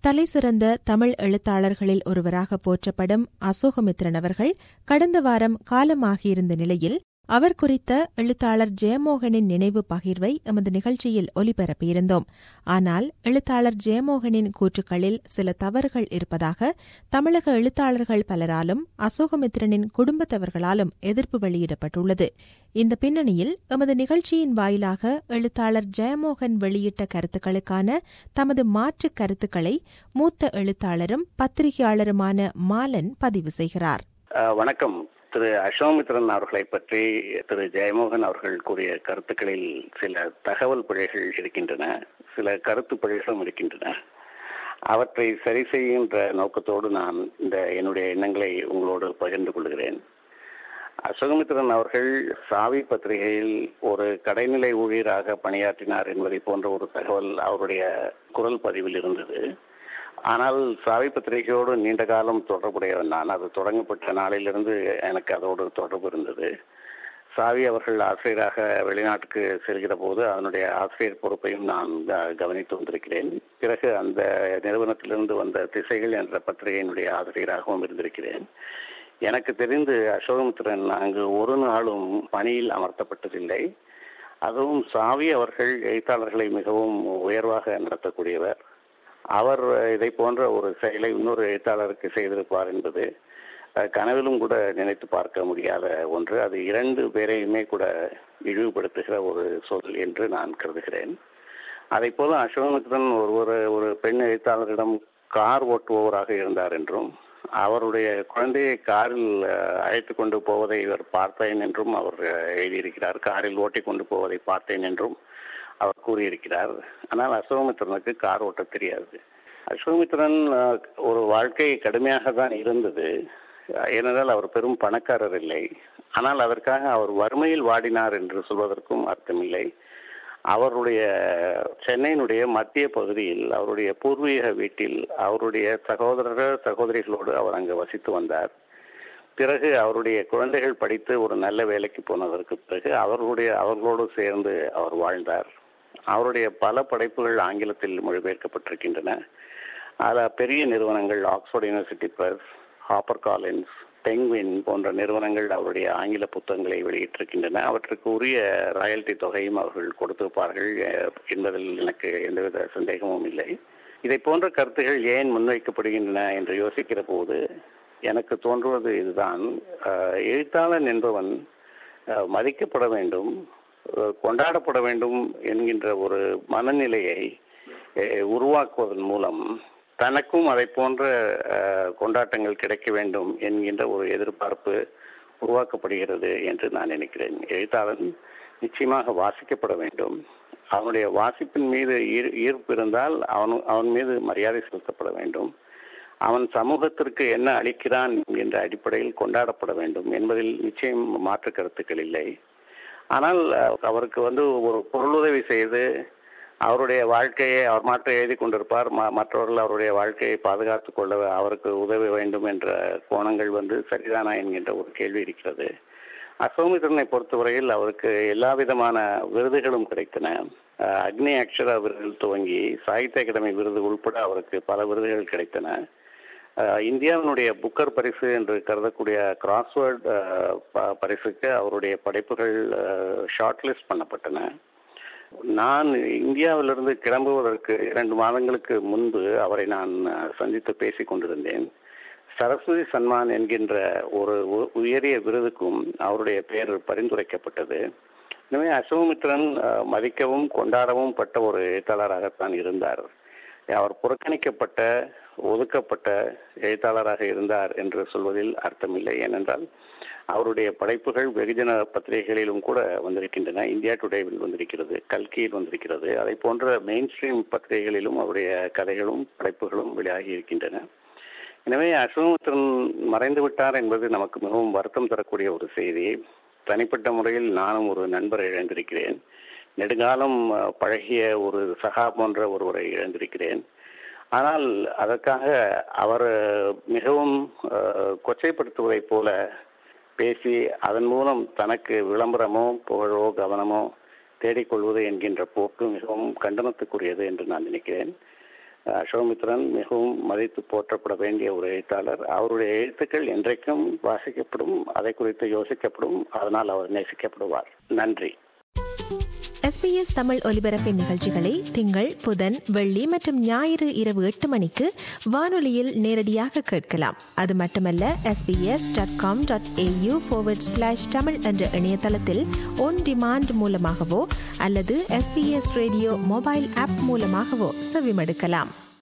தலைசிறந்த தமிழ் எழுத்தாளர்களில் ஒருவராக போற்றப்படும் அசோகமித்ரன் அவர்கள் கடந்த வாரம் காலமாகியிருந்த நிலையில் அவர் குறித்த எழுத்தாளர் ஜெயமோகனின் நினைவு பகிர்வை எமது நிகழ்ச்சியில் ஒலிபரப்பியிருந்தோம் ஆனால் எழுத்தாளர் ஜெயமோகனின் கூற்றுக்களில் சில தவறுகள் இருப்பதாக தமிழக எழுத்தாளர்கள் பலராலும் அசோகமித்ரனின் குடும்பத்தவர்களாலும் எதிர்ப்பு வெளியிடப்பட்டுள்ளது இந்த பின்னணியில் எமது நிகழ்ச்சியின் வாயிலாக எழுத்தாளர் ஜெயமோகன் வெளியிட்ட கருத்துக்களுக்கான தமது மாற்று கருத்துக்களை மூத்த எழுத்தாளரும் பத்திரிகையாளருமான மாலன் பதிவு செய்கிறார் வணக்கம் திரு அசோமித்ரன் அவர்களை பற்றி திரு ஜெயமோகன் அவர்கள் கூறிய கருத்துக்களில் சில தகவல் பிழைகள் இருக்கின்றன சில கருத்து பிழைகளும் இருக்கின்றன அவற்றை சரி செய்கின்ற நோக்கத்தோடு நான் இந்த என்னுடைய எண்ணங்களை உங்களோடு பகிர்ந்து கொள்கிறேன் அசோகமித்ரன் அவர்கள் சாவி பத்திரிகையில் ஒரு கடைநிலை ஊழியராக பணியாற்றினார் என்பதை போன்ற ஒரு தகவல் அவருடைய குரல் பதிவில் இருந்தது ஆனால் சாவி பத்திரிகையோடு நீண்ட காலம் தொடர்புடையவன் நான் அது தொடங்கப்பட்ட நாளிலிருந்து எனக்கு அதோடு தொடர்பு இருந்தது சாவி அவர்கள் ஆசிரியராக வெளிநாட்டுக்கு செல்கிற போது அதனுடைய ஆசிரியர் பொறுப்பையும் நான் கவனித்து வந்திருக்கிறேன் பிறகு அந்த நிறுவனத்திலிருந்து வந்த திசைகள் என்ற பத்திரிகையினுடைய ஆசிரியராகவும் இருந்திருக்கிறேன் எனக்கு தெரிந்து அசோகமித்திரன் அங்கு ஒரு நாளும் பணியில் அமர்த்தப்பட்டதில்லை அதுவும் சாவி அவர்கள் எழுத்தாளர்களை மிகவும் உயர்வாக நடத்தக்கூடியவர் அவர் இதை போன்ற ஒரு செயலை இன்னொரு எழுத்தாளருக்கு செய்திருப்பார் என்பது கனவிலும் கூட நினைத்து பார்க்க முடியாத ஒன்று அது இரண்டு பேரையுமே கூட இழிவுபடுத்துகிற ஒரு சொல் என்று நான் கருதுகிறேன் அதை போல அசோகமித்ரன் ஒரு ஒரு பெண் எழுத்தாளரிடம் கார் ஓட்டுபவராக இருந்தார் என்றும் அவருடைய குழந்தையை காரில் அழைத்து கொண்டு போவதை இவர் பார்த்தேன் என்றும் அவர் எழுதியிருக்கிறார் காரில் ஓட்டி கொண்டு போவதை பார்த்தேன் என்றும் அவர் கூறியிருக்கிறார் ஆனால் அசோகமித்ரனுக்கு கார் ஓட்ட தெரியாது அசோகமித்ரன் ஒரு வாழ்க்கை கடுமையாக தான் இருந்தது ஏனென்றால் அவர் பெரும் பணக்காரர் இல்லை ஆனால் அதற்காக அவர் வறுமையில் வாடினார் என்று சொல்வதற்கும் அர்த்தமில்லை அவருடைய சென்னையினுடைய மத்திய பகுதியில் அவருடைய பூர்வீக வீட்டில் அவருடைய சகோதரர் சகோதரிகளோடு அவர் அங்கு வசித்து வந்தார் பிறகு அவருடைய குழந்தைகள் படித்து ஒரு நல்ல வேலைக்கு போனதற்கு பிறகு அவர்களுடைய அவர்களோடு சேர்ந்து அவர் வாழ்ந்தார் அவருடைய பல படைப்புகள் ஆங்கிலத்தில் மொழிபெயர்க்கப்பட்டிருக்கின்றன அதில் பெரிய நிறுவனங்கள் Oxford University Press Harper Collins Penguin போன்ற நிறுவனங்கள் அவருடைய ஆங்கில புத்தகங்களை வெளியிட்டிருக்கின்றன அவற்றுக்கு உரிய ராயல்டி தொகையும் அவர்கள் கொடுத்திருப்பார்கள் என்பதில் எனக்கு எந்தவித சந்தேகமும் இல்லை இதை போன்ற கருத்துகள் ஏன் முன்வைக்கப்படுகின்றன என்று யோசிக்கிற போது எனக்கு தோன்றுவது இதுதான் எழுத்தாளன் என்பவன் மதிக்கப்பட வேண்டும் கொண்டாடப்பட வேண்டும் என்கின்ற ஒரு மனநிலையை உருவாக்குவதன் மூலம் தனக்கும் அதை போன்ற கொண்டாட்டங்கள் கிடைக்க வேண்டும் என்கின்ற ஒரு எதிர்பார்ப்பு உருவாக்கப்படுகிறது என்று நான் நினைக்கிறேன் எழுத்தாளன் நிச்சயமாக வாசிக்கப்பட வேண்டும் அவனுடைய வாசிப்பின் மீது ஈர்ப்பு இருந்தால் அவன் அவன் மீது மரியாதை செலுத்தப்பட வேண்டும் அவன் சமூகத்திற்கு என்ன அளிக்கிறான் என்கின்ற அடிப்படையில் கொண்டாடப்பட வேண்டும் என்பதில் நிச்சயம் மாற்று கருத்துக்கள் இல்லை ஆனால் அவருக்கு வந்து ஒரு பொருளுதவி செய்து அவருடைய வாழ்க்கையை அவர் மாற்ற எழுதி கொண்டிருப்பார் மற்றவர்கள் அவருடைய வாழ்க்கையை பாதுகாத்து கொள்ள அவருக்கு உதவ வேண்டும் என்ற கோணங்கள் வந்து சரிதானா என்கின்ற ஒரு கேள்வி இருக்கிறது அசோமித்திரனை பொறுத்தவரையில் அவருக்கு எல்லா விதமான விருதுகளும் கிடைத்தன அக்னி அக்ஷரா விருது துவங்கி சாகித்ய அகாடமி விருது உள்பட அவருக்கு பல விருதுகள் கிடைத்தன இந்தியாவினுடைய புக்கர் பரிசு என்று கருதக்கூடிய கிராஸ்வேர்ட் பரிசுக்கு அவருடைய படைப்புகள் ஷார்ட் லிஸ்ட் பண்ணப்பட்டன நான் இந்தியாவிலிருந்து கிளம்புவதற்கு இரண்டு மாதங்களுக்கு முன்பு அவரை நான் சந்தித்து பேசிக் கொண்டிருந்தேன் சரஸ்வதி சன்மான் என்கின்ற ஒரு உயரிய விருதுக்கும் அவருடைய பெயர் பரிந்துரைக்கப்பட்டது எனவே அசோமித்ரன் மதிக்கவும் கொண்டாடவும் பட்ட ஒரு எழுத்தாளராகத்தான் இருந்தார் அவர் புறக்கணிக்கப்பட்ட ஒதுக்கப்பட்ட எழுத்தாளராக இருந்தார் என்று சொல்வதில் அர்த்தமில்லை ஏனென்றால் அவருடைய படைப்புகள் வெகுஜன பத்திரிகைகளிலும் கூட வந்திருக்கின்றன இந்தியா டுடேவில் வந்திருக்கிறது கல்கியில் வந்திருக்கிறது அதை போன்ற மெயின் ஸ்ட்ரீம் பத்திரிகைகளிலும் அவருடைய கதைகளும் படைப்புகளும் வெளியாகி இருக்கின்றன எனவே அசோகமித்ரன் மறைந்து விட்டார் என்பது நமக்கு மிகவும் வருத்தம் தரக்கூடிய ஒரு செய்தி தனிப்பட்ட முறையில் நானும் ஒரு நண்பரை இழந்திருக்கிறேன் நெடுங்காலம் பழகிய ஒரு சகா போன்ற ஒருவரை இழந்திருக்கிறேன் ஆனால் அதற்காக அவர் மிகவும் கொச்சைப்படுத்துவதைப் போல பேசி அதன் மூலம் தனக்கு விளம்பரமோ புகழோ கவனமோ தேடிக்கொள்வது என்கின்ற போக்கு மிகவும் கண்டனத்துக்குரியது என்று நான் நினைக்கிறேன் அசோமித்ரன் மிகவும் மதித்து போற்றப்பட வேண்டிய ஒரு எழுத்தாளர் அவருடைய எழுத்துக்கள் என்றைக்கும் வாசிக்கப்படும் அதை குறித்து யோசிக்கப்படும் அதனால் அவர் நேசிக்கப்படுவார் நன்றி எஸ்பிஎஸ் தமிழ் ஒலிபரப்பின் நிகழ்ச்சிகளை திங்கள் புதன் வெள்ளி மற்றும் ஞாயிறு இரவு எட்டு மணிக்கு வானொலியில் நேரடியாக கேட்கலாம் அது மட்டுமல்ல SBS dot com dot AU slash Tamil என்ற இணையதளத்தில் ஒன் டிமாண்ட் மூலமாகவோ அல்லது எஸ்பிஎஸ் ரேடியோ மொபைல் ஆப் மூலமாகவோ செவிமடுக்கலாம்